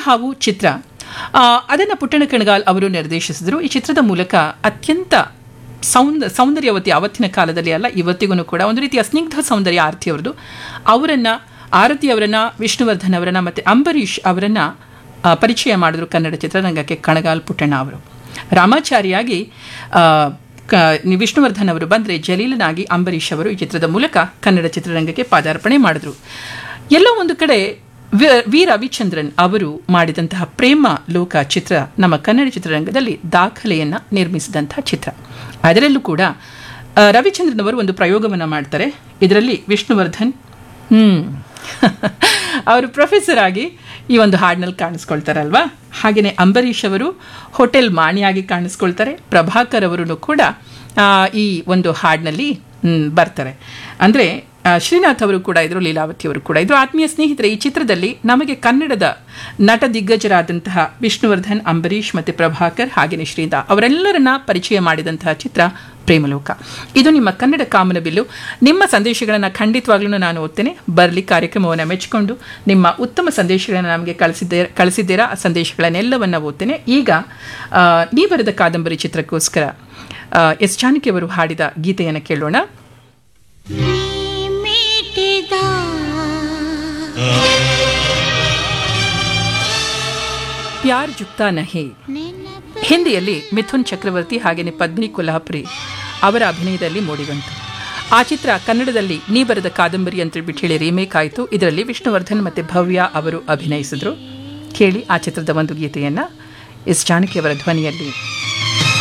ಹಾವು ಚಿತ್ರ ಅದನ್ನು ಪುಟ್ಟಣ ಕಣಗಾಲ್ ಅವರು ನಿರ್ದೇಶಿಸಿದರು ಈ ಚಿತ್ರದ ಮೂಲಕ ಅತ್ಯಂತ ಸೌಂದ ಸೌಂದರ್ಯವತಿ ಅವತ್ತಿನ ಕಾಲದಲ್ಲಿ ಅಲ್ಲ ಇವತ್ತಿಗೂ ಕೂಡ ಒಂದು ರೀತಿಯ ಸ್ನಿಗ್ಧ ಸೌಂದರ್ಯ ಆರತಿ ಅವರದು ಅವರನ್ನು ಆರತಿ ಅವರನ್ನು ವಿಷ್ಣುವರ್ಧನ್ ಅವರನ್ನು ಮತ್ತು ಅಂಬರೀಷ್ ಅವರನ್ನು ಆ, ಪರಿಚಯ ಮಾಡಿದ್ರು ಕನ್ನಡ ಚಿತ್ರರಂಗಕ್ಕೆ ಕಣಗಾಲ್ ಪುಟ್ಟಣ್ಣ ಅವರು ರಾಮಾಚಾರಿಯಾಗಿ ಆ, ಕ ನಿ- ವಿಷ್ಣುವರ್ಧನ್ ಅವರು ಬಂದರೆ ಜಲೀಲನಾಗಿ ಅಂಬರೀಷ್ ಅವರು ಈ ಚಿತ್ರದ ಮೂಲಕ ಕನ್ನಡ ಚಿತ್ರರಂಗಕ್ಕೆ ಪಾದಾರ್ಪಣೆ ಮಾಡಿದ್ರು ಎಲ್ಲೋ ಒಂದು ಕಡೆ ವಿ- ವಿ ರವಿಚಂದ್ರನ್ ಅವರು ಮಾಡಿದಂತಹ ಪ್ರೇಮ ಲೋಕ ಚಿತ್ರ ನಮ್ಮ ಕನ್ನಡ ಚಿತ್ರರಂಗದಲ್ಲಿ ದಾಖಲೆಯನ್ನು ನಿರ್ಮಿಸಿದಂತಹ ಚಿತ್ರ ಅದರಲ್ಲೂ ಕೂಡ ಆ, ರವಿಚಂದ್ರನ್ ಅವರು ಒಂದು ಪ್ರಯೋಗವನ್ನು ಮಾಡ್ತಾರೆ ಇದರಲ್ಲಿ ವಿಷ್ಣುವರ್ಧನ್ ಹ್ಮ್ ಅವರು ಪ್ರೊಫೆಸರ್ ಆಗಿ ಈ ಒಂದು ಹಾಡಿನಲ್ಲಿ ಕಾಣಿಸ್ಕೊಳ್ತಾರಲ್ವಾ ಹಾಗೆಯೇ ಅಂಬರೀಷ್ ಅವರು ಹೋಟೆಲ್ ಮಾಣಿಯಾಗಿ ಕಾಣಿಸ್ಕೊಳ್ತಾರೆ ಪ್ರಭಾಕರ್ ಅವರು ಕೂಡ ಆ, ಈ ಒಂದು ಹಾಡಿನಲ್ಲಿ ಮ್, ಬರ್ತಾರೆ ಅಂದರೆ ಶ್ರೀನಾಥ್ ಅವರು ಕೂಡ ಇದ್ರು ಲೀಲಾವತಿ ಅವರು ಕೂಡ ಇದ್ರು ಆತ್ಮೀಯ ಸ್ನೇಹಿತರೆ ಈ ಚಿತ್ರದಲ್ಲಿ ನಮಗೆ ಕನ್ನಡದ ನಟ ದಿಗ್ಗಜರಾದಂತಹ ವಿಷ್ಣುವರ್ಧನ್ ಅಂಬರೀಷ್ ಮತ್ತು ಪ್ರಭಾಕರ್ ಹಾಗೆಯೇ ಶ್ರೀಧಾ ಅವರೆಲ್ಲರನ್ನ ಪರಿಚಯ ಮಾಡಿದಂತಹ ಚಿತ್ರ ಪ್ರೇಮಲೋಕ ಇದು ನಿಮ್ಮ ಕನ್ನಡ ಕಾಮನಬಿಲ್ಲು ನಿಮ್ಮ ಸಂದೇಶಗಳನ್ನು ಖಂಡಿತವಾಗ್ಲೂ ನಾನು ಓದ್ತೇನೆ ಬರಲಿ ಕಾರ್ಯಕ್ರಮವನ್ನು ಮೆಚ್ಚಿಕೊಂಡು ನಿಮ್ಮ ಉತ್ತಮ ಸಂದೇಶಗಳನ್ನು ನಮಗೆ ಕಳಿಸಿದ್ದೇ ಕಳಿಸಿದ್ದೀರಾ ಆ ಸಂದೇಶಗಳನ್ನೆಲ್ಲವನ್ನು ಓದ್ತೇನೆ ಈಗ ಆ, ನೀ ಬರೆದ ಕಾದಂಬರಿ ಚಿತ್ರಕ್ಕೋಸ್ಕರ ಆ, ಎಸ್ ಜಾನಕಿ ಅವರು ಹಾಡಿದ ಗೀತೆಯನ್ನು ಕೇಳೋಣ ಮಿಟಿದ ಪ್ಯಾರ್ ಜುಕ್ತಾ ನಹಿ ನೆನಪು ಹಿಂದಿಯಲ್ಲಿ ಮಿಥುನ್ ಚಕ್ರವರ್ತಿ ಹಾಗೆಯೇ ಪದ್ಮಿನಿ ಕೊಲ್ಹಾಪುರಿ ಅವರ ಅಭಿನಯದಲ್ಲಿ ಮೂಡಿಬಂತು ಆ ಚಿತ್ರ ಕನ್ನಡದಲ್ಲಿ ನೀ ಬರೆದ ಕಾದಂಬರಿ ಅಂತೇಳ್ಬಿಟ್ಟು ಹೇಳಿ ರೀಮೇಕ್ ಆಯಿತು ಇದರಲ್ಲಿ ವಿಷ್ಣುವರ್ಧನ್ ಮತ್ತು ಭವ್ಯ ಅವರು ಅಭಿನಯಿಸಿದ್ರು ಕೇಳಿ ಆ ಚಿತ್ರದ ಒಂದು ಗೀತೆಯನ್ನು ಎಸ್ ಜಾನಕಿ ಅವರ ಧ್ವನಿಯಲ್ಲಿ